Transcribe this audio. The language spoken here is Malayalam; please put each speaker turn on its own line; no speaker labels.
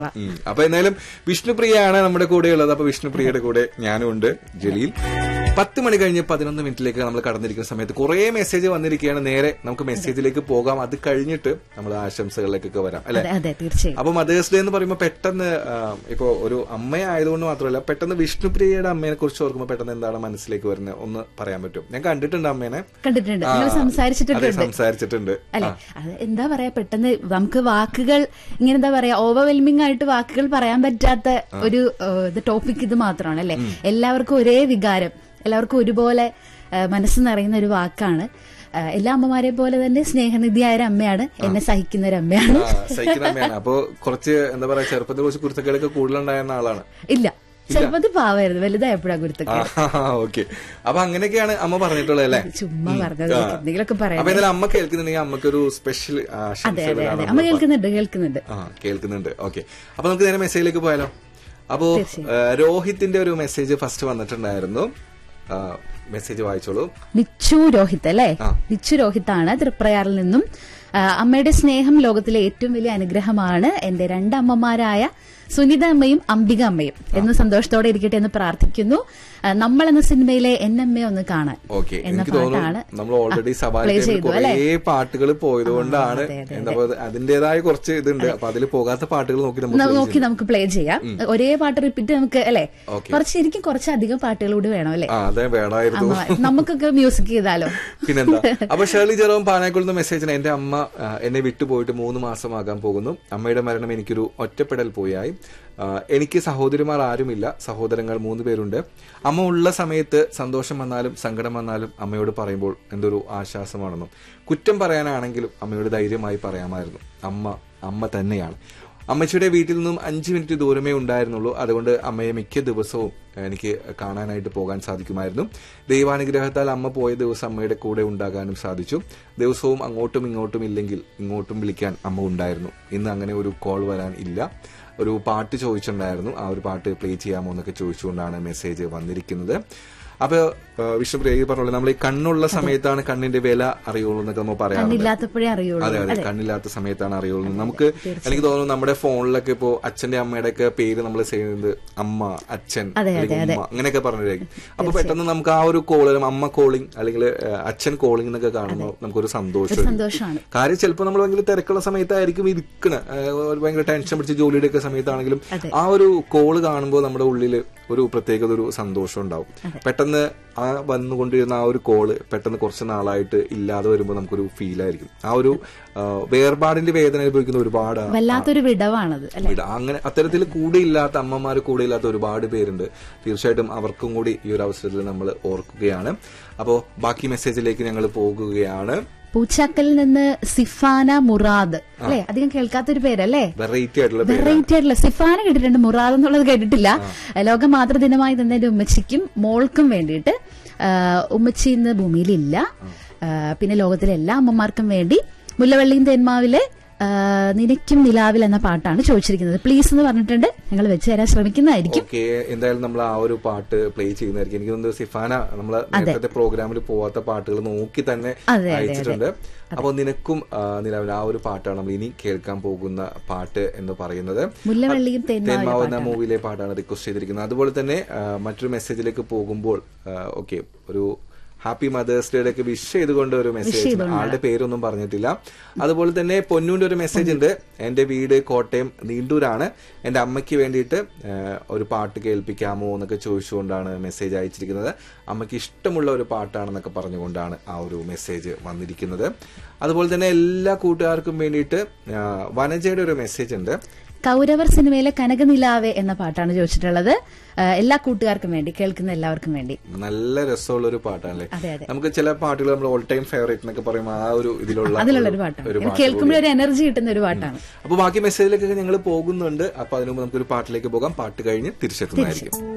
ഉം. അപ്പൊ എന്തായാലും വിഷ്ണുപ്രിയയാണ് നമ്മുടെ കൂടെയുള്ളത് അപ്പൊ വിഷ്ണുപ്രിയയുടെ കൂടെ ഞാനും ഉണ്ട് ജലീൽ പത്ത് മണി കഴിഞ്ഞ് പതിനൊന്ന് മിനിറ്റിലേക്ക് നമ്മൾ കടന്നിരിക്കുന്ന സമയത്ത് കുറെ മെസ്സേജ് വന്നിരിക്കുകയാണ് നേരെ നമുക്ക് മെസ്സേജിലേക്ക് പോകാം അത് കഴിഞ്ഞിട്ട് നമ്മൾ ആശംസകളിലേക്കൊക്കെ വരാം അല്ലെ
അതെ അതെ തീർച്ചയായും
അപ്പൊ മദേഴ്സ് ഡേ എന്ന് പറയുമ്പോൾ പെട്ടെന്ന് ആ, ഇപ്പൊ ഒരു അമ്മയായതുകൊണ്ട് മാത്രമല്ല പെട്ടെന്ന് വിഷ്ണുപ്രിയയുടെ അമ്മയെ കുറിച്ച് ഓർക്കുമ്പോൾ പെട്ടെന്ന് എന്താണ് മനസ്സിലേക്ക് വരുന്നത് ഒന്ന് പറയാൻ പറ്റും ഞാൻ കണ്ടിട്ടുണ്ട് അമ്മേനെ
കണ്ടിട്ടുണ്ട്
ആ,
നിങ്ങൾ
അതെ
സംസാരിച്ചിട്ടുണ്ട്
സംസാരിച്ചിട്ടുണ്ട്
അല്ലെ അത് എന്താ പറയാ പെട്ടെന്ന് നമുക്ക് വാക്കുകൾ ഇങ്ങനെ എന്താ പറയാ ഓവർവെൽമിംഗ് ആയിട്ട് വാക്കുകൾ പറയാൻ പറ്റാത്ത ഒരു ഏഹ്, ഇത് ടോപ്പിക് ഇത് മാത്രമാണ് അല്ലെ എല്ലാവർക്കും ഒരേ വികാരം എല്ലാവർക്കും ഒരുപോലെ ഏഹ്, മനസ്സ് നിറയുന്ന ഒരു വാക്കാണ് ഏഹ്, എല്ലാ അമ്മമാരെ പോലെ തന്നെ സ്നേഹനിധിയായ ഒരു അമ്മയാണ് എന്നെ സഹിക്കുന്ന ഒരു അമ്മയാണ്
ആ, സഹിക്കുന്ന അമ്മയാണ് അപ്പൊ കുറച്ച് എന്താ പറയാ ചെറുപ്പത്തിൽ കുറച്ച് കുരുത്തക്കേടൊക്കെ കൂടുതലുണ്ടായിരുന്ന ആളാണ്
ഇല്ല ചെറുപ്പത്തിൽ പാവായിരുന്നു വലുതായപ്പോഴാ ഗുരുത്തൊക്കെ
ഓക്കെ അപ്പൊ അങ്ങനെയൊക്കെയാണ് അമ്മ പറഞ്ഞിട്ടുള്ളത് അല്ലേ
ചുമ്മാ പറഞ്ഞത് എന്തെങ്കിലുമൊക്കെ പറയാം
അപ്പൊ എന്തായാലും അമ്മ കേൾക്കുന്നുണ്ടെങ്കിൽ അമ്മക്കൊരു സ്പെഷ്യൽ
അതെ അതെ അതെ അമ്മ കേൾക്കുന്നുണ്ട് കേൾക്കുന്നുണ്ട്
ആ കേൾക്കുന്നുണ്ട് ഓക്കെ അപ്പൊ നമുക്ക് നേരെ മെസ്സേജിലേക്ക് പോയാലോ അപ്പോ ആ, രോഹിത്തിന്റെ ഒരു മെസ്സേജ് ഫസ്റ്റ് വന്നിട്ടുണ്ടായിരുന്നു മെസ്സേജ് വായിച്ചോളൂ
നിച്ചു രോഹിത് അല്ലേ
ആ.
നിച്ചു രോഹിത്താണ് തൃപ്രയാറിൽ നിന്നും ആ, അമ്മയുടെ സ്നേഹം ലോകത്തിലെ ഏറ്റവും വലിയ അനുഗ്രഹമാണ് എന്റെ രണ്ടമ്മമാരായ സുനിത അമ്മയും അംബിക അമ്മയും എന്ന് സന്തോഷത്തോടെ ഇരിക്കട്ടെ എന്ന് പ്രാർത്ഥിക്കുന്നു ആ, നമ്മൾ എന്ന സിനിമയിലെ എന്നമ്മയെ ഒന്ന് കാണാൻ
ഓക്കെ
എന്ന
എനിക്ക്
പാട്ടാണ്
തോന്നുന്നു നമ്മൾ ഓൾറെഡി
play
സവാരി
ചെയ്തു,
കുറേ
അല്ലേ?
പാട്ടുകൾ പോയതുകൊണ്ടാണ്
അതെ, അതെ,
എന്താ പറയുക അതിന്റേതായ കുറച്ച് ഇതുണ്ട് അപ്പൊ അതിൽ പോകാത്ത പാട്ടുകൾ നോക്കി നമ്മൾ
ന-
play
നോക്കി നമുക്ക് പ്ലേ ചെയ്യാം ഒരേ പാട്ട് റിപ്പീറ്റ് നമുക്ക് അല്ലെ
Okay.
കുറച്ച് എനിക്കും കുറച്ചധികം പാട്ടുകൾ കൂടി വേണം അല്ലെ
ആ അതെ വേണമായിരുന്നു
അമ്മ നമുക്കൊക്കെ മ്യൂസിക് ചെയ്താലോ
പിന്നെന്താ അപ്പൊ ഷേർലി ജെറോം പാനാക്കുളത്ത് മെസ്സേജിന് എന്റെ അമ്മ ആ, എന്നെ വിട്ടുപോയിട്ട് മൂന്ന് മാസമാകാൻ പോകുന്നു അമ്മയുടെ മരണം എനിക്കൊരു ഒറ്റപ്പെടൽ പോയായി ആ, എനിക്ക് സഹോദരിമാർ ആരുമില്ല സഹോദരങ്ങൾ മൂന്ന് പേരുണ്ട് അമ്മ ഉള്ള സമയത്ത് സന്തോഷം വന്നാലും സങ്കടം വന്നാലും അമ്മയോട് പറയുമ്പോൾ എന്തൊരു ആശ്വാസമാണെന്നും കുറ്റം പറയാനാണെങ്കിലും അമ്മയോട് ധൈര്യമായി പറയാമായിരുന്നു അമ്മ അമ്മ തന്നെയാണ് അമ്മച്ചിയുടെ വീട്ടിൽ നിന്നും അഞ്ച് മിനിറ്റ് ദൂരമേ ഉണ്ടായിരുന്നുള്ളൂ അതുകൊണ്ട് അമ്മയെ മിക്ക ദിവസവും എനിക്ക് കാണാനായിട്ട് പോകാൻ സാധിക്കുമായിരുന്നു ദൈവാനുഗ്രഹത്താൽ അമ്മ പോയ ദിവസം അമ്മയുടെ കൂടെ ഉണ്ടാകാനും സാധിച്ചു ദിവസവും അങ്ങോട്ടും ഇങ്ങോട്ടും ഇല്ലെങ്കിൽ ഇങ്ങോട്ടും വിളിക്കാൻ അമ്മ ഉണ്ടായിരുന്നു ഇന്ന് അങ്ങനെ ഒരു കോൾ വരാൻ ഇല്ല ഒരു പാട്ട് ചോദിച്ചിട്ടുണ്ടായിരുന്നു ആ ഒരു പാട്ട് പ്ലേ ചെയ്യാമോ എന്നൊക്കെ ചോദിച്ചുകൊണ്ടാണ് മെസ്സേജ് വന്നിരിക്കുന്നത് അപ്പൊ വിഷ്ണുപ്രിയ ഈ പറഞ്ഞ പോലെ നമ്മൾ ഈ കണ്ണുള്ള സമയത്താണ് കണ്ണിന്റെ വില അറിയുള്ളൂ എന്നൊക്കെ നമ്മൾ പറയാറുണ്ട്
കണ്ണില്ലാത്തപ്പോഴേ അറിയുള്ളൂ
അതെ അതെ കണ്ണില്ലാത്ത സമയത്താണ് അറിയുള്ളൂ നമുക്ക് എനിക്ക് തോന്നുന്നു നമ്മുടെ ഫോണിലൊക്കെ ഇപ്പോ അച്ഛന്റെ അമ്മയുടെ ഒക്കെ പേര് നമ്മൾ ചെയ്യുന്നത് അമ്മ അച്ഛൻ
അതെ,
അല്ലെങ്കിൽ
അതെ,
ഉമ്മ അങ്ങനെയൊക്കെ പറഞ്ഞിട്ടായിരിക്കും അപ്പൊ പെട്ടെന്ന് നമുക്ക് ആ ഒരു കോള് അമ്മ കോളിംഗ് അല്ലെങ്കിൽ ഏഹ്, അച്ഛൻ കോളിംഗ് എന്നൊക്കെ കാണുമ്പോൾ നമുക്കൊരു സന്തോഷം
സന്തോഷമാണ്
കാര്യം ചിലപ്പോൾ നമ്മൾ ഭയങ്കര തിരക്കുള്ള സമയത്തായിരിക്കും ഇരിക്കണ ഭയങ്കര ടെൻഷൻ പിടിച്ച് ജോലിയുടെ ഒക്കെ സമയത്താണെങ്കിലും ആ ഒരു കോള് കാണുമ്പോൾ നമ്മുടെ ഉള്ളിൽ ഒരു പ്രത്യേകത ഒരു സന്തോഷം ഉണ്ടാവും പെട്ടെന്ന് ആ വന്നുകൊണ്ടിരുന്ന ആ ഒരു കോള് പെട്ടെന്ന് കുറച്ച് നാളായിട്ട് ഇല്ലാതെ വരുമ്പോൾ നമുക്കൊരു ഫീൽ ആയിരിക്കും ആ ഒരു ആ, വേർപാടിന്റെ വേദന അനുഭവിക്കുന്ന ഒരുപാട് ആ-
വല്ലാത്തൊരു വിടവാണത് അല്ലെ
വിട അങ്ങനെ അത്തരത്തിൽ കൂടെയില്ലാത്ത അമ്മമാർ കൂടെയില്ലാത്ത ഒരുപാട് പേരുണ്ട് തീർച്ചയായിട്ടും അവർക്കും കൂടി ഈ ഒരു അവസരത്തിൽ നമ്മൾ ഓർക്കുകയാണ് അപ്പോൾ ബാക്കി മെസ്സേജിലേക്ക് ഞങ്ങൾ പോകുകയാണ്
പൂച്ചാക്കലിൽ നിന്ന് സിഫാന മുറാദ് അല്ലെ അധികം കേൾക്കാത്തൊരു പേരല്ലേ
വെറൈറ്റി ആയിട്ടുള്ള പേര്
വെറൈറ്റി ആയിട്ടുള്ള സിഫാന കേട്ടിട്ടുണ്ട് മുറാദ് എന്നുള്ളത് കേട്ടിട്ടില്ല ലോക മാതൃദിനമായി തന്നെ എന്റെ ഉമ്മച്ചിക്കും മോൾക്കും വേണ്ടിയിട്ട് ആ, ഉമ്മച്ചി ഇന്ന് ഭൂമിയിലില്ല ആ, പിന്നെ ലോകത്തിലെ എല്ലാ അമ്മമാർക്കും വേണ്ടി മുല്ലവള്ളിയും തേന്മാവിലെ ആ, നിനയ്ക്കും നിലാവിൽ എന്ന പാട്ടാണ് ചോദിച്ചിരിക്കുന്നത് പ്ലീസ് എന്ന് പറഞ്ഞിട്ടുണ്ട് ഞങ്ങൾ വെച്ച് തരാൻ ശ്രമിക്കുന്നതായിരിക്കും
ഓക്കെ എന്തായാലും നമ്മൾ ആ ഒരു പാട്ട് പ്ലേ ചെയ്യുന്നതായിരിക്കും എനിക്ക് തോന്നുന്നത് സിഫാന നമ്മള് നേരത്തെ പ്രോഗ്രാമിൽ പോവാത്ത പാട്ടുകൾ നോക്കി തന്നെ
അതെ, അതെ,
അയച്ചിട്ടുണ്ട് അപ്പോൾ നിനക്കും ആ, നിലവിൽ ആ ഒരു പാട്ടാണ് നമ്മൾ ഇനി കേൾക്കാൻ പോകുന്ന പാട്ട് എന്ന് പറയുന്നത്
മുല്ലവള്ളിയും തേന്മാവിലെ
തേന്മാവ് എന്ന മൂവിയിലെ പാട്ടാണ് റിക്വസ്റ്റ് ചെയ്തിരിക്കുന്നത് അതുപോലെ തന്നെ ആ, മറ്റൊരു മെസ്സേജിലേക്ക് പോകുമ്പോൾ ഓക്കെ ഒരു ഹാപ്പി മദേഴ്സ് ഡേയുടെ ഒക്കെ വിഷ് ചെയ്തുകൊണ്ട് ഒരു മെസ്സേജ് ആളുടെ പേരൊന്നും പറഞ്ഞിട്ടില്ല അതുപോലെ തന്നെ പൊന്നൂന്റെ ഒരു മെസ്സേജ് ഉണ്ട് എന്റെ വീട് കോട്ടയം നീണ്ടൂരാണ് എന്റെ അമ്മയ്ക്ക് വേണ്ടിയിട്ട് ആ, ഒരു പാട്ട് കേൾപ്പിക്കാമോ എന്നൊക്കെ ചോദിച്ചുകൊണ്ടാണ് മെസ്സേജ് അയച്ചിരിക്കുന്നത് അമ്മയ്ക്ക് ഇഷ്ടമുള്ള ഒരു പാട്ടാണെന്നൊക്കെ പറഞ്ഞുകൊണ്ടാണ് ആ ഒരു മെസ്സേജ് വന്നിരിക്കുന്നത് അതുപോലെ തന്നെ എല്ലാ കൂട്ടുകാർക്കും വേണ്ടിയിട്ട് ആ, വനജയുടെ ഒരു മെസ്സേജ് ഉണ്ട്
കൗരവർ സിനിമയിലെ കനകനിലാവെ എന്ന പാട്ടാണ് ചോദിച്ചിട്ടുള്ളത് ആ, എല്ലാ കൂട്ടുകാർക്കും വേണ്ടി കേൾക്കുന്ന എല്ലാവർക്കും വേണ്ടി
നല്ല രസമുള്ള ഒരു പാട്ടാണല്ലേ
അതെ അതെ
നമുക്ക് ചില പാട്ടുകൾ നമ്മൾ ഓൾ ടൈം ഫേവറേറ്റ് എന്നൊക്കെ പറയുമ്പോൾ ആ ഒരു ഇതിലുള്ള
അതിലുള്ള
ഒരു-
ഒരു പാട്ടാണ്
ഒരു
എനിക്ക്
പാട്ട്
കേൾക്കുമ്പോൾ ഒരു എനർജി കിട്ടുന്ന ഒരു പാട്ടാണ്
അപ്പൊ ബാക്കി മെസ്സേജിലേക്കൊക്കെ ഞങ്ങൾ പോകുന്നുണ്ട് അപ്പൊ അതിനുമുമ്പ് നമുക്കൊരു പാട്ടിലേക്ക് പോകാം പാട്ട് കഴിഞ്ഞ് തിരിച്ചെത്തുന്നതായിരിക്കും